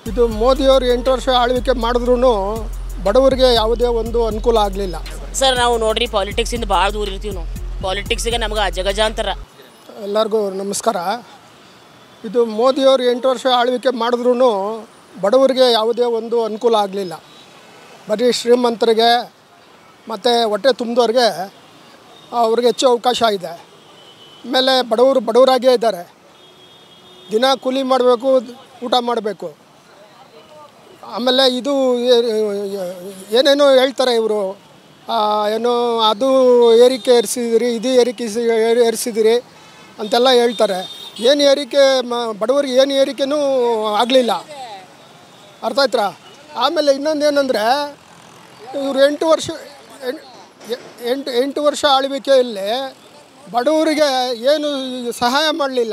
ಇದು ಮೋದಿಯವರು ಎಂಟು ವರ್ಷ ಆಳ್ವಿಕೆ ಮಾಡಿದ್ರು ಬಡವರಿಗೆ ಯಾವುದೇ ಒಂದು ಅನುಕೂಲ ಆಗಲಿಲ್ಲ ಸರ್ ನಾವು ನೋಡ್ರಿ ಪಾಲಿಟಿಕ್ಸಿಂದ ಭಾಳ ದೂರ ಇರ್ತೀವಿ ನಾವು ಪಾಲಿಟಿಕ್ಸಿಗೆ ನಮ್ಗೆ ಅಜಗಜಾಂತರ ಎಲ್ಲರಿಗೂ ನಮಸ್ಕಾರ ಇದು ಮೋದಿಯವರು ಎಂಟು ವರ್ಷ ಆಳ್ವಿಕೆ ಮಾಡಿದ್ರು ಬಡವರಿಗೆ ಯಾವುದೇ ಒಂದು ಅನುಕೂಲ ಆಗಲಿಲ್ಲ ಬರೀ ಶ್ರೀಮಂತರಿಗೆ ಮತ್ತು ಹೊಟ್ಟೆ ತುಂಬಿದವ್ರಿಗೆ ಅವ್ರಿಗೆ ಹೆಚ್ಚು ಅವಕಾಶ ಇದೆ ಆಮೇಲೆ ಬಡವರು ಬಡವರಾಗೇ ಇದ್ದಾರೆ ದಿನ ಕೂಲಿ ಮಾಡಬೇಕು ಊಟ ಮಾಡಬೇಕು ಆಮೇಲೆ ಇದು ಏ- ಏನೇನೋ ಹೇಳ್ತಾರೆ ಇವರು ಏನೋ ಅದು ಏರಿಕೆ ಏರಿಸಿದಿರಿ ಇದು ಏರಿಕೆ ಏರಿಸಿದಿರಿ ಅಂತೆಲ್ಲ ಹೇಳ್ತಾರೆ ಏನು ಏರಿಕೆ ಮ ಬಡವರಿಗೆ ಏನು ಏರಿಕೆನೂ ಆಗಲಿಲ್ಲ ಅರ್ಥ ಆಯ್ತಾ ಆಮೇಲೆ ಇನ್ನೊಂದು ಏನಂದರೆ ಇವರು ಎಂಟು ವರ್ಷ ಎಂ- ಎ- ಎಂಟು ಎಂಟು ವರ್ಷ ಆಳ್ವಿಕೆಯಲ್ಲಿ ಬಡವರಿಗೆ ಏನು ಸಹಾಯ ಮಾಡಲಿಲ್ಲ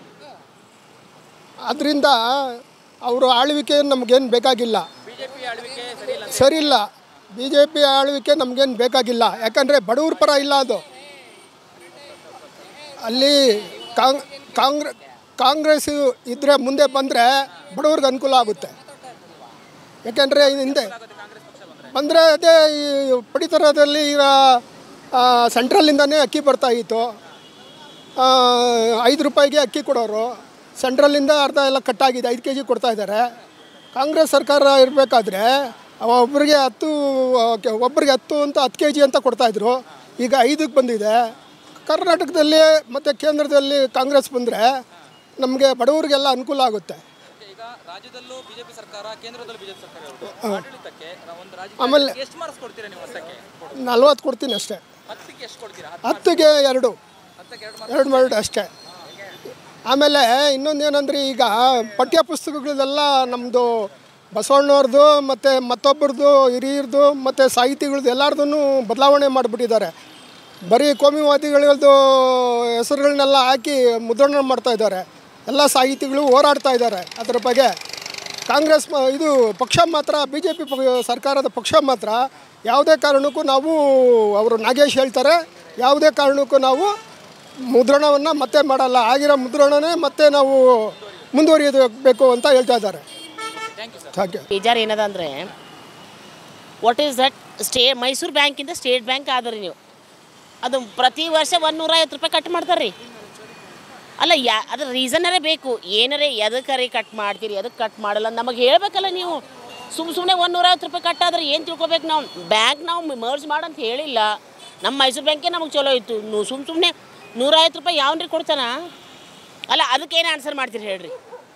ಅದರಿಂದ ಅವರು ಆಳ್ವಿಕೆ ನಮಗೇನು ಬೇಕಾಗಿಲ್ಲ ಸರಿ ಇಲ್ಲ ಬಿ ಜೆ ಪಿ ಆಳ್ವಿಕೆ ನಮಗೇನು ಬೇಕಾಗಿಲ್ಲ ಯಾಕಂದರೆ ಬಡವ್ರ ಪರ ಇಲ್ಲ ಅದು ಅಲ್ಲಿ ಕಾಂಗ್ ಕಾಂಗ್ರೆ ಕಾಂಗ್ರೆಸ್ ಇದ್ದರೆ ಮುಂದೆ ಬಂದರೆ ಬಡವ್ರಿಗೆ ಅನುಕೂಲ ಆಗುತ್ತೆ ಯಾಕೆಂದರೆ ಹಿಂದೆ ಬಂದರೆ ಅದೇ ಈ ಪಡಿತರದಲ್ಲಿ ಈಗ ಸೆಂಟ್ರಲ್ಲಿಂದನೇ ಅಕ್ಕಿ ಬರ್ತಾ ಇತ್ತು ಆ, ಐದು ರೂಪಾಯಿಗೆ ಅಕ್ಕಿ ಕೊಡೋರು ಸೆಂಟ್ರಲ್ಲಿಂದ ಅರ್ಧ ಎಲ್ಲ ಕಟ್ಟಾಗಿದೆ ಐದು ಕೆ ಜಿ ಕೊಡ್ತಾ ಇದ್ದಾರೆ ಕಾಂಗ್ರೆಸ್ ಸರ್ಕಾರ ಇರಬೇಕಾದ್ರೆ ಒಬ್ಬರಿಗೆ ಹತ್ತು ಕೆ- ಒಬ್ಬರಿಗೆ ಹತ್ತು ಅಂತ ಹತ್ತು ಕೆ ಜಿ ಅಂತ ಕೊಡ್ತಾಯಿದ್ರು ಈಗ ಐದಕ್ಕೆ ಬಂದಿದೆ ಕರ್ನಾಟಕದಲ್ಲಿ ಮತ್ತು ಕೇಂದ್ರದಲ್ಲಿ ಕಾಂಗ್ರೆಸ್ ಬಂದರೆ ನಮಗೆ ಬಡವರಿಗೆಲ್ಲ ಅನುಕೂಲ ಆಗುತ್ತೆ ಈಗ ರಾಜ್ಯದಲ್ಲೂ ಬಿಜೆಪಿ ಸರ್ಕಾರ ಕೇಂದ್ರದಲ್ಲೂ ಬಿಜೆಪಿ ಸರ್ಕಾರ ಇರೋದು. ಆಡಳಿತಕ್ಕೆ ನಾವು ಒಂದು ರಾಜ್ಯ ಆಮೇಲೆ ಎಷ್ಟು ಮಾರ್ಕ್ಸ್ ಕೊಡ್ತೀರಾ ನೀವು ಹತ್ತಕ್ಕೆ ನಲ್ವತ್ತು ಕೊಡ್ತೀನಿ ಅಷ್ಟೇ ಹತ್ತಕ್ಕೆ ಎಷ್ಟು ಕೊಡ್ತೀರಾ ಹತ್ತಿಗೆ ಎರಡು ಹತ್ತಕ್ಕೆ ಎರಡು ಎರಡು ಮಾಡಿ ಅಷ್ಟೇ ಆಮೇಲೆ ಇನ್ನೊಂದು ಏನಂದ್ರೆ ಈಗ ಪಠ್ಯ ಪುಸ್ತಕಗಳದೆಲ್ಲ ನಮ್ಮದು ಬಸವಣ್ಣವ್ರದ್ದು ಮತ್ತು ಮತ್ತೊಬ್ಬರದು ಹಿರಿಯರ್ದು ಮತ್ತು ಸಾಹಿತಿಗಳದ್ದು ಎಲ್ಲರದೂ ಬದಲಾವಣೆ ಮಾಡಿಬಿಟ್ಟಿದ್ದಾರೆ ಬರೀ ಕೋಮಿವಾದಿಗಳದ್ದು ಹೆಸರುಗಳನ್ನೆಲ್ಲ ಹಾಕಿ ಮುದ್ರಣ ಮಾಡ್ತಾ ಇದ್ದಾರೆ ಎಲ್ಲ ಸಾಹಿತಿಗಳು ಹೋರಾಡ್ತಾ ಇದ್ದಾರೆ ಅದ್ರ ಬಗ್ಗೆ ಕಾಂಗ್ರೆಸ್ ಮ- ಇದು ಪಕ್ಷ ಮಾತ್ರ ಬಿ ಜೆ ಪಿ ಸರ್ಕಾರದ ಪಕ್ಷ ಮಾತ್ರ ಯಾವುದೇ ಕಾರಣಕ್ಕೂ ನಾವು ಅವರು ನಾಗೇಶ್ ಹೇಳ್ತಾರೆ ಯಾವುದೇ ಕಾರಣಕ್ಕೂ ನಾವು ಮುದ್ರಣವನ್ನು ಮತ್ತೆ ಮಾಡಲ್ಲ ಆಗಿರೋ ಮುದ್ರಣನೇ ಮತ್ತೆ ನಾವು ಮುಂದುವರಿಯಬೇಕು ಅಂತ ಹೇಳ್ತಾ ಇದ್ದಾರೆ ಥ್ಯಾಂಕ್ ಯು ಬೇಜಾರು ಏನದ ಅಂದರೆ what is that state Mysore ಬ್ಯಾಂಕಿಂದ ಸ್ಟೇಟ್ ಬ್ಯಾಂಕ್ ಆದ್ರಿ ನೀವು ಅದು ಪ್ರತಿ ವರ್ಷ ಒಂದು ನೂರ ಐವತ್ತು ರೂಪಾಯಿ ಕಟ್ ಮಾಡ್ತಾರೆ ರೀ ಅಲ್ಲ ಯಾ ಅದ್ರ ರೀಸನರೇ ಬೇಕು ಏನರೇ ಎದಕ್ಕರೆ ಕಟ್ ಮಾಡ್ತೀರಿ ಎದಕ್ಕೆ ಕಟ್ ಮಾಡಲ್ಲ ನಮಗೆ ಹೇಳ್ಬೇಕಲ್ಲ ನೀವು ಸುಮ್ಮ ಸುಮ್ಮನೆ ಒಂದು ನೂರ ಐವತ್ತು ರೂಪಾಯಿ ಕಟ್ ಆದ್ರೆ ಏನು ತಿಳ್ಕೊಬೇಕು ನಾವು ಬ್ಯಾಂಕ್ ನಾವು ಮರ್ಜ್ ಮಾಡಂತ ಹೇಳಿಲ್ಲ ನಮ್ಮ ಮೈಸೂರು ಬ್ಯಾಂಕೇ ನಮಗೆ ಚಲೋ ಇತ್ತು ನೀವು ಸುಮ್ಮ ಸುಮ್ಮನೆ ನೂರೈವತ್ತು ರೂಪಾಯಿ ಯಾವನ್ರಿ ಕೊಡ್ತಾನ ಅಲ್ಲ ಅದಕ್ಕೇನು ಆನ್ಸರ್ ಮಾಡ್ತೀರಿ ಹೇಳ್ರಿ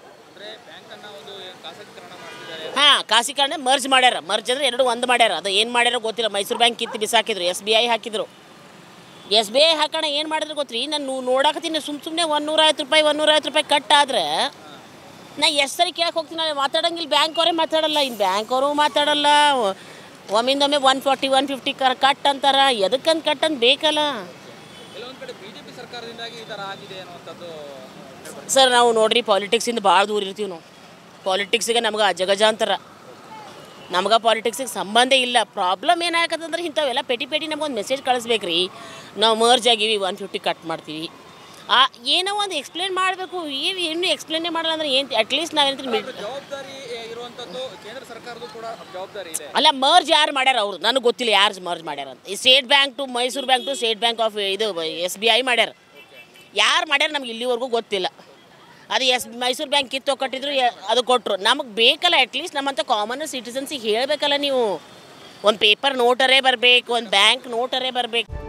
ಹಾಂ ಖಾಸೀಕರಣ ಮರ್ಜ್ ಮಾಡ್ಯಾರ ಮರ್ಜ್ ಅಂದ್ರೆ ಎರಡು ಒಂದು ಮಾಡ್ಯಾರ ಅದು ಏನು ಮಾಡ್ಯಾರ ಗೊತ್ತಿಲ್ಲ ಮೈಸೂರು ಬ್ಯಾಂಕ್ ಕಿತ್ತು ಬಿಸಾಕಿದ್ರು ಎಸ್ ಬಿ ಐ ಹಾಕಿದ್ರು ಎಸ್ ಬಿ ಐ ಹಾಕೋಣ ಏನು ಮಾಡಿದ್ರು ಗೊತ್ತ್ರಿ ನಾನು ನೋಡಕತ್ತೀನಿ ಸುಮ್ಮ ಸುಮ್ಮನೆ ಒಂದು ನೂರ ಐವತ್ತು ರೂಪಾಯಿ ಒಂದು ನೂರ ಐವತ್ತು ರೂಪಾಯಿ ಕಟ್ ಆದ್ರೆ ನಾ ಎಷ್ಟು ಸರಿ ಕೇಳಕ್ಕೆ ಹೋಗ್ತೀನಿ ಅಲ್ಲಿ ಮಾತಾಡಂಗಿಲ್ಲ ಬ್ಯಾಂಕ್ ಅವರೇ ಮಾತಾಡಲ್ಲ ಇನ್ನು ಬ್ಯಾಂಕ್ ಅವರು ಮಾತಾಡಲ್ಲ ಒಮ್ಮಿಂದೊಮ್ಮೆ ಒನ್ ಫಾರ್ಟಿ ಒನ್ ಫಿಫ್ಟಿ ಕರ್ ಕಟ್ ಅಂತಾರ ಎದಕ್ಕಂತ ಕಟ್ ಅಂತ ಬೇಕಲ್ಲ ಕೆಲವೊಂದು ಕಡೆ ಬಿಜೆಪಿ ಸರ್ಕಾರದಿಂದಾಗಿ ಈ ಥರ ಆಗಿದೆ ಅನ್ನುವಂಥದ್ದು ಸರ್ ನಾವು ನೋಡ್ರಿ ಪಾಲಿಟಿಕ್ಸಿಂದ ಭಾಳ ದೂರ ಇರ್ತೀವಿ ನಾವು ಪಾಲಿಟಿಕ್ಸಿಗೆ ನಮ್ಗೆ ಅಜಗಜಾಂತರ ನಮ್ಗೆ ಪಾಲಿಟಿಕ್ಸಿಗೆ ಸಂಬಂಧ ಇಲ್ಲ ಪ್ರಾಬ್ಲಮ್ ಏನಾಗತ್ತಂದ್ರೆ ಇಂಥವೆಲ್ಲ ಪೆಟಿ ಪೆಟಿ ನಮ್ಗೊಂದು ಮೆಸೇಜ್ ಕಳಿಸ್ಬೇಕ್ರಿ ನಾವು ಮರ್ಜ್ ಆಗಿವಿ ಒನ್ ಫಿಫ್ಟಿ ಕಟ್ ಮಾಡ್ತೀವಿ ಆ ಏನೋ ಒಂದು ಎಕ್ಸ್ಪ್ಲೇನ್ ಮಾಡಬೇಕು ಏನು ಇನ್ನೂ ಎಕ್ಸ್ಪ್ಲೇನೇ ಮಾಡಲ್ಲ ಅಂದ್ರೆ ಏನು ಅಟ್ಲೀಸ್ಟ್ ನಾವೇನಂದ್ರೆ ಮಿಡ್ ಜವಾಬ್ದಾರಿ ಇರುವಂಥದ್ದು ಕೇಂದ್ರ ಸರ್ಕಾರದ್ದು ಕೂಡ ಜವಾಬ್ದಾರಿ ಇದೆ ಅಲ್ಲ ಮರ್ಜ್ ಯಾರು ಮಾಡ್ಯಾರ ಅವ್ರು ನನಗೆ ಗೊತ್ತಿಲ್ಲ ಯಾರು ಮರ್ಜ್ ಮಾಡ್ಯಾರ ಅಂತ ಈ state bank to Mysore bank to state bank of ಇದು ಎಸ್ ಬಿ ಐ ಮಾಡ್ಯಾರ ಯಾರು ಮಾಡ್ಯಾರ ನಮ್ಗೆ ಇಲ್ಲಿವರೆಗೂ ಗೊತ್ತಿಲ್ಲ ಅದು ಎಸ್ ಮೈಸೂರು ಬ್ಯಾಂಕ್ ಕಿತ್ತು ಕಟ್ಟಿದ್ರು ಯ- ಅದು ಕೊಟ್ಟರು ನಮಗೆ ಬೇಕಲ್ಲ ಅಟ್ಲೀಸ್ಟ್ ನಮ್ಮಂಥ ಕಾಮನ್ ಸಿಟಿಸನ್ಸಿಗೆ ಹೇಳಬೇಕಲ್ಲ ನೀವು ಒಂದು ಪೇಪರ್ ನೋಟರೇ ಬರಬೇಕು ಒಂದು ಬ್ಯಾಂಕ್ ನೋಟರೇ ಬರಬೇಕು